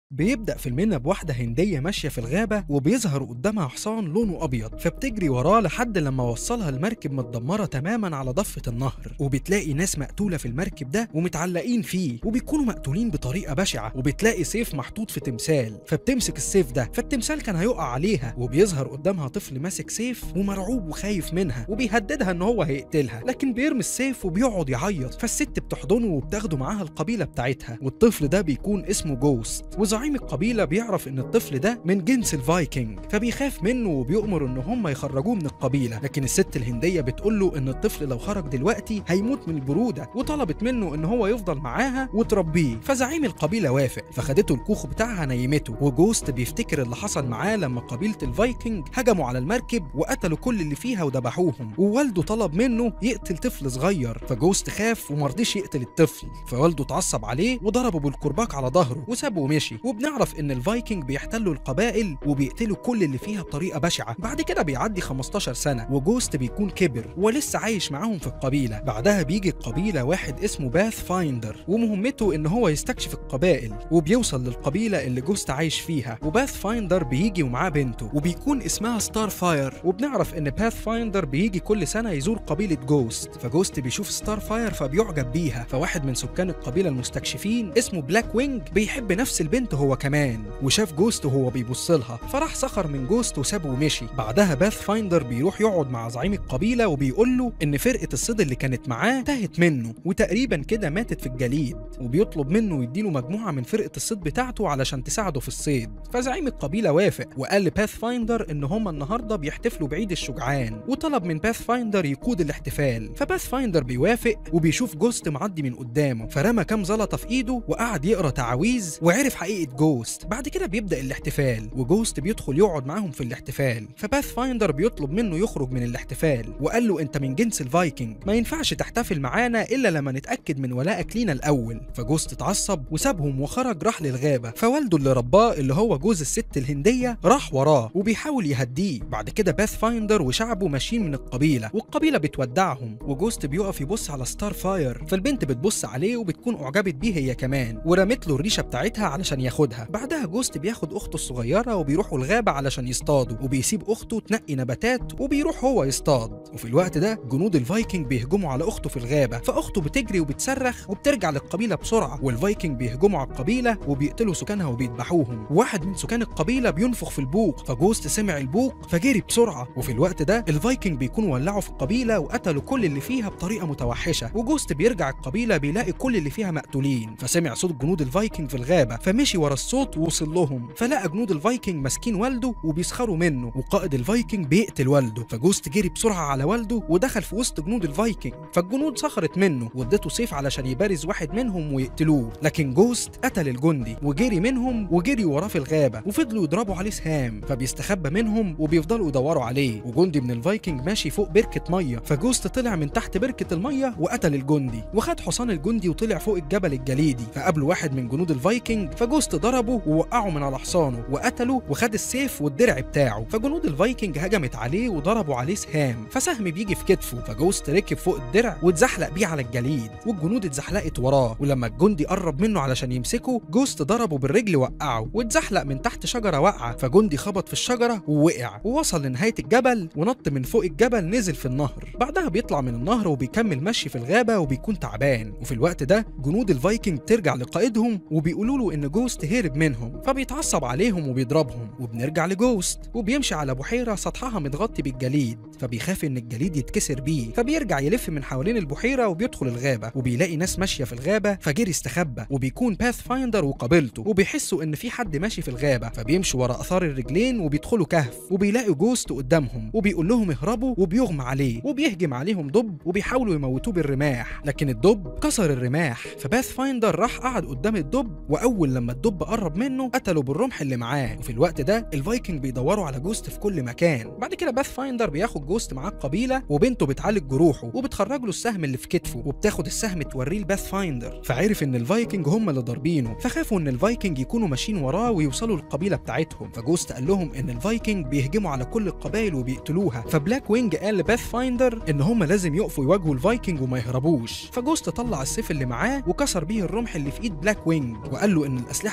بيبدأ فيلمنا بواحدة هندية ماشية في الغابة وبيظهر قدامها حصان لونه أبيض فبتجري وراه لحد لما وصلها المركب متدمرة تماما على ضفة النهر وبتلاقي ناس مقتولة في المركب ده ومتعلقين فيه وبيكونوا مقتولين بطريقة بشعة وبتلاقي سيف محطوط في تمثال فبتمسك السيف ده فالتمثال كان هيقع عليها وبيظهر قدامها طفل ماسك سيف ومرعوب وخايف منها وبيهددها ان هو هيقتلها لكن بيرمي السيف وبيقعد يعيط فالست بتحضنه وبتاخده معاها القبيلة بتاعتها والطفل ده بيكون اسمه جوست وزعيم القبيلة بيعرف إن الطفل ده من جنس الفايكنج فبيخاف منه وبيؤمر إن هم يخرجوه من القبيلة لكن الست الهندية بتقول له إن الطفل لو خرج دلوقتي هيموت من البرودة وطلبت منه إن هو يفضل معاها وتربيه فزعيم القبيلة وافق فخدته الكوخ بتاعها نيمته وجوست بيفتكر اللي حصل معاه لما قبيلة الفايكنج هجموا على المركب وقتلوا كل اللي فيها وذبحوهم ووالده طلب منه يقتل طفل صغير فجوست خاف ومرضيش يقتل الطفل فوالده اتعصب عليه وضربه بالكرباج على ظهره وسابه ومشي وبنعرف ان الفايكنج بيحتلوا القبائل وبيقتلوا كل اللي فيها بطريقه بشعه بعد كده بيعدي 15 سنه وجوست بيكون كبر ولسه عايش معاهم في القبيله بعدها بيجي القبيله واحد اسمه باث فايندر ومهمته ان هو يستكشف القبائل وبيوصل للقبيله اللي جوست عايش فيها وباث فايندر بيجي ومعاه بنته وبيكون اسمها ستار فاير وبنعرف ان باث فايندر بيجي كل سنه يزور قبيله جوست فجوست بيشوف ستار فاير فبيعجب بيها فواحد من سكان القبيله المستكشفين اسمه بلاك وينج بيحب نفس البنت هو كمان وشاف جوست وهو بيبص لها فراح سخر من جوست وسابه ومشي بعدها باث فايندر بيروح يقعد مع زعيم القبيله وبيقول له ان فرقه الصيد اللي كانت معاه تاهت منه وتقريبا كده ماتت في الجليد وبيطلب منه يديله مجموعه من فرقه الصيد بتاعته علشان تساعده في الصيد فزعيم القبيله وافق وقال لباث فايندر ان هم النهارده بيحتفلوا بعيد الشجعان وطلب من باث فايندر يقود الاحتفال فباث فايندر بيوافق وبيشوف جوست معدي من قدامه فرمى كام زلطه في ايده وقعد يقرا تعاويذ وعرف حقيقه جوست بعد كده بيبدا الاحتفال وجوست بيدخل يقعد معاهم في الاحتفال فباث فايندر بيطلب منه يخرج من الاحتفال وقال له انت من جنس الفايكنج ما ينفعش تحتفل معانا الا لما نتاكد من ولائك لينا الاول فجوست اتعصب وسابهم وخرج راح للغابه فوالده اللي رباه اللي هو جوز الست الهنديه راح وراه وبيحاول يهديه بعد كده باث فايندر وشعبه ماشيين من القبيله والقبيله بتودعهم وجوست بيقف يبص على ستار فاير فالبنت بتبص عليه وبتكون اعجبت بيه هي كمان ورمت له الريشه بتاعتها علشان ياخدها بعدها جوست بياخد اخته الصغيره وبيروحوا الغابه علشان يصطادوا وبيسيب اخته تنقي نباتات وبيروح هو يصطاد وفي الوقت ده جنود الفايكنج بيهجموا على اخته في الغابه فاخته بتجري وبتصرخ وبترجع للقبيله بسرعه والفايكنج بيهجموا على القبيله وبيقتلوا سكانها وبيذبحوهم واحد من سكان القبيله بينفخ في البوق فجوست سمع البوق فجري بسرعه وفي الوقت ده الفايكنج بيكونوا ولعوا في القبيله وقتلوا كل اللي فيها بطريقه متوحشه وجوست بيرجع القبيله بيلاقي كل اللي فيها مقتولين فسمع صوت جنود الفايكنج في الغابه فمشي ورا الصوت ووصل لهم فلقى جنود الفايكنج ماسكين والده وبيسخروا منه وقائد الفايكنج بيقتل والده فجوست جري بسرعه على والده ودخل في وسط جنود الفايكنج فالجنود سخرت منه وادته سيف علشان يبارز واحد منهم ويقتلوه لكن جوست قتل الجندي وجري منهم وجري وراه في الغابه وفضلوا يضربوا عليه سهام فبيستخبى منهم وبيفضلوا يدوروا عليه وجندي من الفايكنج ماشي فوق بركه ميه فجوست طلع من تحت بركه الميه وقتل الجندي وخد حصان الجندي وطلع فوق الجبل الجليدي فقابله واحد من جنود الفايكنج فجوست ضربه ووقعه من على حصانه وقتله وخد السيف والدرع بتاعه فجنود الفايكنج هجمت عليه وضربوا عليه سهام فسهم بيجي في كتفه فجوست ركب فوق الدرع واتزحلق بيه على الجليد والجنود اتزحلقت وراه ولما الجندي قرب منه علشان يمسكه جوست ضربه بالرجل وقعه واتزحلق من تحت شجره واقعه فجندي خبط في الشجره ووقع ووصل لنهايه الجبل ونط من فوق الجبل نزل في النهر بعدها بيطلع من النهر وبيكمل مشي في الغابه وبيكون تعبان وفي الوقت ده جنود الفايكنج ترجع لقائدهم وبيقولوا له ان جوست هرب منهم فبيتعصب عليهم وبيضربهم وبنرجع لجوست وبيمشي على بحيره سطحها متغطي بالجليد فبيخاف ان الجليد يتكسر بيه فبيرجع يلف من حوالين البحيره وبيدخل الغابه وبيلاقي ناس ماشيه في الغابه فجري استخبى وبيكون باث فايندر وقابلته وبيحسوا ان في حد ماشي في الغابه فبيمشوا ورا اثار الرجلين وبيدخلوا كهف وبيلاقوا جوست قدامهم وبيقول لهم اهربوا وبيغمى عليه وبيهجم عليهم دب وبيحاولوا يموتوه بالرماح لكن الدب كسر الرماح فباث فايندر راح قعد قدام الدب واول لما الدب قرب منه قتله بالرمح اللي معاه وفي الوقت ده الفايكنج بيدوروا على جوست في كل مكان بعد كده باث فايندر بياخد جوست معاه القبيله وبنته بتعالج جروحه وبتخرج له السهم اللي في كتفه وبتاخد السهم توريه لباث فايندر فعرف ان الفايكنج هم اللي ضاربينه فخافوا ان الفايكنج يكونوا ماشيين وراه ويوصلوا للقبيله بتاعتهم فجوست قال لهم ان الفايكنج بيهجموا على كل القبائل وبيقتلوها فبلاك وينج قال لباث فايندر ان هم لازم يقفوا يواجهوا الفايكنج وما يهربوش فجوست طلع السيف اللي معاه وكسر بيه الرمح اللي في ايد بلاك وينج وقال له ان الاسلحه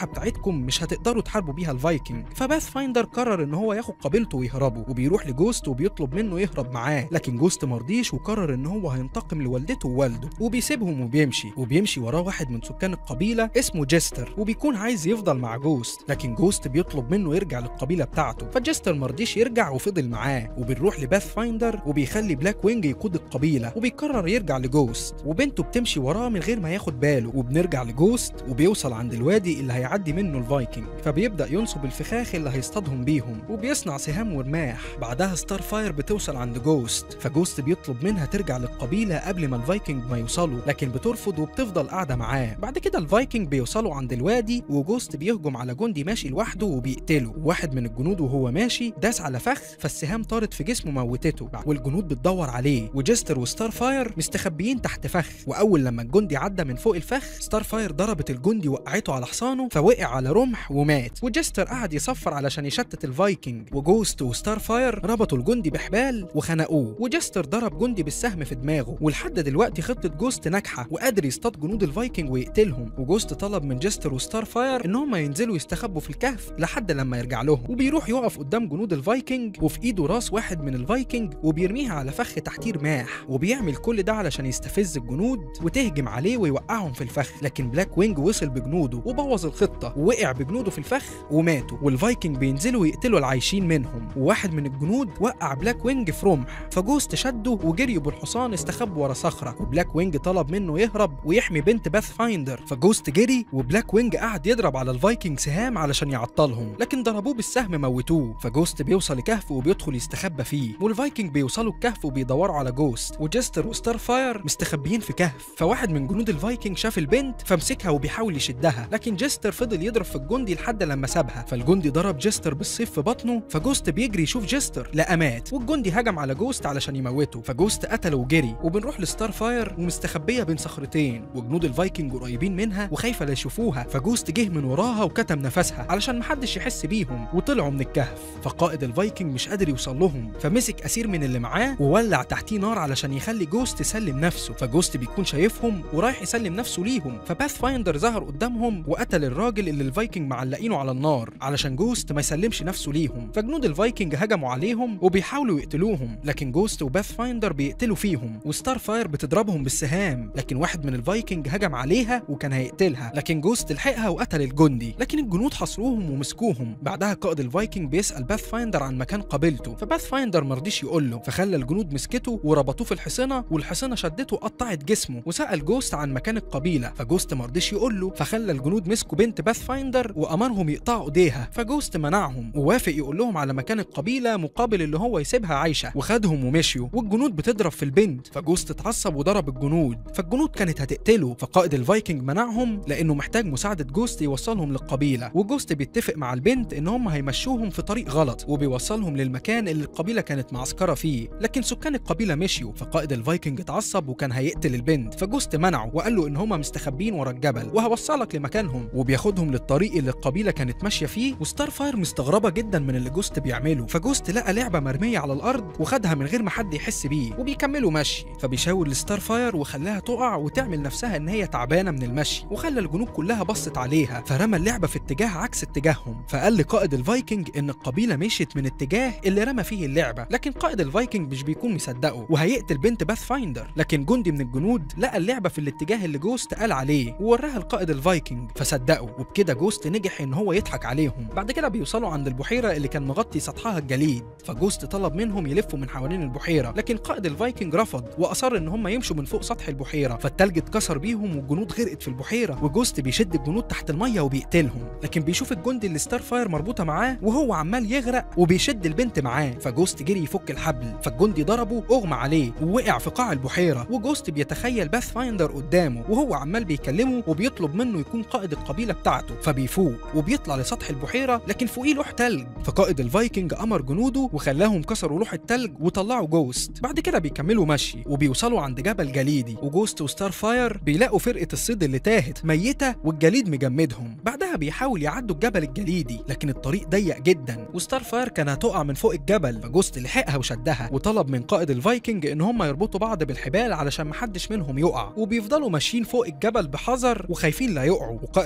الأسلحة بتاعتكم مش هتقدروا تحاربوا بيها الفايكنج فباث فايندر قرر إن هو ياخد قبيلته ويهربوا وبيروح لجوست وبيطلب منه يهرب معاه لكن جوست مرضيش وقرر إن هو هينتقم لوالدته ووالده وبيسيبهم وبيمشي وبيمشي وراه واحد من سكان القبيلة اسمه جيستر وبيكون عايز يفضل مع جوست لكن جوست بيطلب منه يرجع للقبيلة بتاعته فجيستر مرضيش يرجع وفضل معاه وبنروح لباث فايندر وبيخلي بلاك وينج يقود القبيلة وبيقرر يرجع لجوست وبنته بتمشي وراه من غير ما ياخد باله وبنرجع لجوست وبيوصل عند الوادي اللي هيعدي منه الفايكنج فبيبدأ ينصب الفخاخ اللي هيصطادهم بيهم وبيصنع سهام ورماح بعدها ستار فاير بتوصل عند جوست فجوست بيطلب منها ترجع للقبيلة قبل ما الفايكنج ما يوصلوا لكن بترفض وبتفضل قاعدة معاه بعد كده الفايكنج بيوصلوا عند الوادي وجوست بيهجم على جندي ماشي لوحده وبيقتله واحد من الجنود وهو ماشي داس على فخ فالسهام طارت في جسمه موتته والجنود بتدور عليه وجستر وستار فاير مستخبيين تحت فخ واول لما الجندي عدى من فوق الفخ ستار فاير ضربت الجندي وقعته على حصانه فوقع على رمح ومات وجستر قعد يصفر علشان يشتت الفايكنج وجوست وستار فاير ربطوا الجندي بحبال وخنقوه وجستر ضرب جندي بالسهم في دماغه ولحد دلوقتي خطه جوست ناجحه وقادر يصطاد جنود الفايكنج ويقتلهم وجوست طلب من جستر وستار فاير ان هم ينزلوا يستخبوا في الكهف لحد لما يرجع لهم وبيروح يقف قدام جنود الفايكنج وفي ايده راس واحد من الفايكنج وبيرميها على فخ تحتيه رماح وبيعمل كل ده علشان يستفز الجنود وتهجم عليه ويوقعهم في الفخ لكن بلاك وينج وصل بجنوده وبوظ الخطه ووقع بجنوده في الفخ وماتوا والفايكنج بينزلوا يقتلوا العايشين منهم وواحد من الجنود وقع بلاك وينج في رمح فجوست شده وجريوا بالحصان استخبوا ورا صخره وبلاك وينج طلب منه يهرب ويحمي بنت باث فايندر فجوست جري وبلاك وينج قعد يضرب على الفايكنج سهام علشان يعطلهم لكن ضربوه بالسهم موتوه فجوست بيوصل لكهف وبيدخل يستخبى فيه والفايكنج بيوصلوا الكهف وبيدوروا على جوست وجستر وستار فاير مستخبيين في كهف فواحد من جنود الفايكنج شاف البنت فمسكها وبيحاول يشدها لكن جستر فضل يضرب في الجندي لحد لما سابها فالجندي ضرب جستر بالسيف في بطنه فجوست بيجري يشوف جستر لا مات والجندي هجم على جوست علشان يموته فجوست قتله وجري وبنروح لستار فاير ومستخبيه بين صخرتين وجنود الفايكنج قريبين منها وخايفه لا يشوفوها فجوست جه من وراها وكتم نفسها علشان محدش يحس بيهم وطلعوا من الكهف فقائد الفايكنج مش قادر يوصل لهم فمسك اسير من اللي معاه وولع تحتيه نار علشان يخلي جوست يسلم نفسه فجوست بيكون شايفهم ورايح يسلم نفسه ليهم فباث فايندر ظهر قدامهم وقتل الراجل اللي الفايكنج معلقينه على النار علشان جوست ما يسلمش نفسه ليهم فجنود الفايكنج هجموا عليهم وبيحاولوا يقتلوهم لكن جوست وباث فايندر بيقتلوا فيهم وستار فاير بتضربهم بالسهام لكن واحد من الفايكنج هجم عليها وكان هيقتلها لكن جوست لحقها وقتل الجندي لكن الجنود حصروهم ومسكوهم بعدها قائد الفايكنج بيسال باث فايندر عن مكان قبيلته فباث فايندر مرضيش يقول له فخلى الجنود مسكته وربطوه في الحصنه والحصنه شدته وقطعت جسمه وسال جوست عن مكان القبيله فجوست مرضيش يقول له فخلى الجنود مسكوا بنت باث فايندر وامرهم يقطعوا ايديها فجوست منعهم ووافق يقول لهم على مكان القبيله مقابل اللي هو يسيبها عايشه وخدهم ومشيوا والجنود بتضرب في البنت فجوست اتعصب وضرب الجنود فالجنود كانت هتقتله فقائد الفايكنج منعهم لانه محتاج مساعده جوست يوصلهم للقبيله وجوست بيتفق مع البنت ان هم هيمشوهم في طريق غلط وبيوصلهم للمكان اللي القبيله كانت معسكره فيه لكن سكان القبيله مشيوا فقائد الفايكنج اتعصب وكان هيقتل البنت فجوست منعه وقال له ان هم مستخبين ورا الجبل وهوصلك لمكانهم وبياخدهم للطريق اللي القبيله كانت ماشيه فيه وستار فاير مستغربه جدا من اللي جوست بيعمله فجوست لقى لعبه مرميه على الارض وخدها من غير ما حد يحس بيه وبيكملوا مشي فبيشاور لستار فاير وخلاها تقع وتعمل نفسها ان هي تعبانه من المشي وخلى الجنود كلها بصت عليها فرمى اللعبه في اتجاه عكس اتجاههم فقال لقائد الفايكنج ان القبيله مشيت من اتجاه اللي رمى فيه اللعبه لكن قائد الفايكنج مش بيكون مصدقه وهيقتل بنت باث فايندر لكن جندي من الجنود لقى اللعبه في الاتجاه اللي جوست قال عليه ووراها لقائد الفايكنج فصدقوا وبكده جوست نجح ان هو يضحك عليهم بعد كده بيوصلوا عند البحيره اللي كان مغطي سطحها الجليد فجوست طلب منهم يلفوا من حوالين البحيره لكن قائد الفايكنج رفض واصر ان هم يمشوا من فوق سطح البحيره فالتلج اتكسر بيهم والجنود غرقت في البحيره وجوست بيشد الجنود تحت الميه وبيقتلهم لكن بيشوف الجندي اللي ستار فاير مربوطه معاه وهو عمال يغرق وبيشد البنت معاه فجوست جري يفك الحبل فالجندي ضربه اغمى عليه ووقع في قاع البحيره وجوست بيتخيل باث فايندر قدامه وهو عمال بيكلمه وبيطلب منه يكون قائد القبيله بتاعته فبيفوق وبيطلع لسطح البحيره لكن فوقيه لوح تلج فقائد الفايكنج امر جنوده وخلاهم كسروا لوح التلج وطلعوا جوست بعد كده بيكملوا مشي وبيوصلوا عند جبل جليدي وجوست وستار فاير بيلاقوا فرقه الصيد اللي تاهت ميته والجليد مجمدهم بعدها بيحاول يعدوا الجبل الجليدي لكن الطريق ضيق جدا وستار فاير كان هتقع من فوق الجبل فجوست لحقها وشدها وطلب من قائد الفايكنج ان هم يربطوا بعض بالحبال علشان محدش منهم يقع وبيفضلوا ماشيين فوق الجبل بحذر وخايفين لا يقعوا وقائد الفايكنج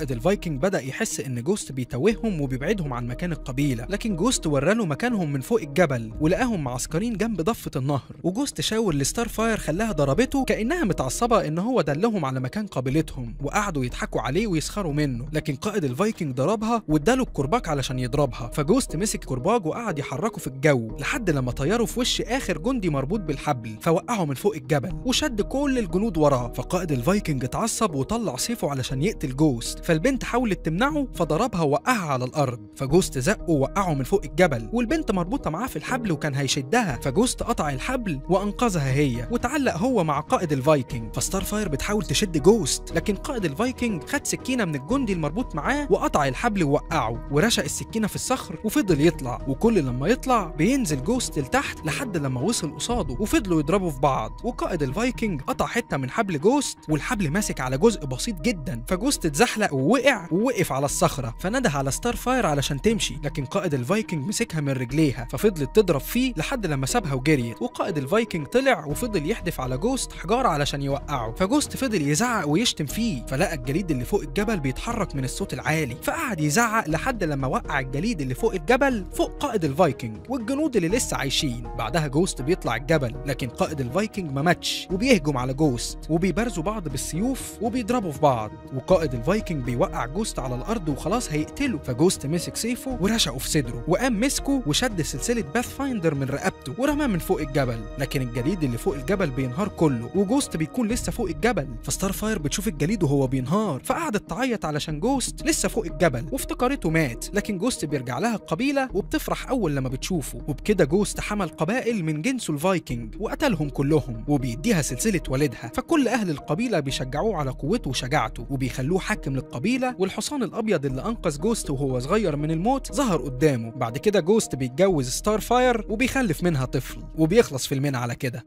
الفايكنج بدا يحس ان جوست بيتوههم وبيبعدهم عن مكان القبيله لكن جوست وراله مكانهم من فوق الجبل ولقاهم معسكرين جنب ضفه النهر وجوست شاور لستار فاير خلاها ضربته كانها متعصبه ان هو دلهم على مكان قبيلتهم وقعدوا يضحكوا عليه ويسخروا منه لكن قائد الفايكنج ضربها واداله الكرباج علشان يضربها فجوست مسك كرباج وقعد يحركه في الجو لحد لما طيره في وش اخر جندي مربوط بالحبل فوقعه من فوق الجبل وشد كل الجنود وراه فقائد الفايكنج اتعصب وطلع سيفه علشان يقتل جوست فالبنت حاولت تمنعه فضربها ووقعها على الارض فجوست زقه ووقعه من فوق الجبل والبنت مربوطه معاه في الحبل وكان هيشدها فجوست قطع الحبل وانقذها هي وتعلق هو مع قائد الفايكنج فستار فاير بتحاول تشد جوست لكن قائد الفايكنج خد سكينه من الجندي المربوط معاه وقطع الحبل ووقعه ورشق السكينه في الصخر وفضل يطلع وكل لما يطلع بينزل جوست لتحت لحد لما وصل قصاده وفضلوا يضربوا في بعض وقائد الفايكنج قطع حته من حبل جوست والحبل ماسك على جزء بسيط جدا فجوست اتزحلق ووقع ووقف على الصخره فنده على ستار فاير علشان تمشي لكن قائد الفايكنج مسكها من رجليها ففضلت تضرب فيه لحد لما سابها وجريت وقائد الفايكنج طلع وفضل يحدف على جوست حجاره علشان يوقعه فجوست فضل يزعق ويشتم فيه فلقى الجليد اللي فوق الجبل بيتحرك من الصوت العالي فقعد يزعق لحد لما وقع الجليد اللي فوق الجبل فوق قائد الفايكنج والجنود اللي لسه عايشين بعدها جوست بيطلع الجبل لكن قائد الفايكنج ما ماتش وبيهجم على جوست وبيبارزوا بعض بالسيوف وبيضربوا في بعض وقائد الفايكنج بيوقع جوست على الارض وخلاص هيقتله فجوست مسك سيفه ورشقه في صدره وقام مسكه وشد سلسله باث فايندر من رقبته ورماه من فوق الجبل لكن الجليد اللي فوق الجبل بينهار كله وجوست بيكون لسه فوق الجبل فستار فاير بتشوف الجليد وهو بينهار فقعدت تعيط علشان جوست لسه فوق الجبل وافتكرته مات لكن جوست بيرجع لها القبيله وبتفرح اول لما بتشوفه وبكده جوست حمل قبائل من جنسه الفايكنج وقتلهم كلهم وبيديها سلسله والدها فكل اهل القبيله بيشجعوه على قوته وشجاعته وبيخلوه حاكم للقبيله والحصان الابيض اللي انقذ جوست وهو صغير من الموت ظهر قدامه بعد كده جوست بيتجوز ستار فاير وبيخلف منها طفل وبيخلص فيلمنا على كده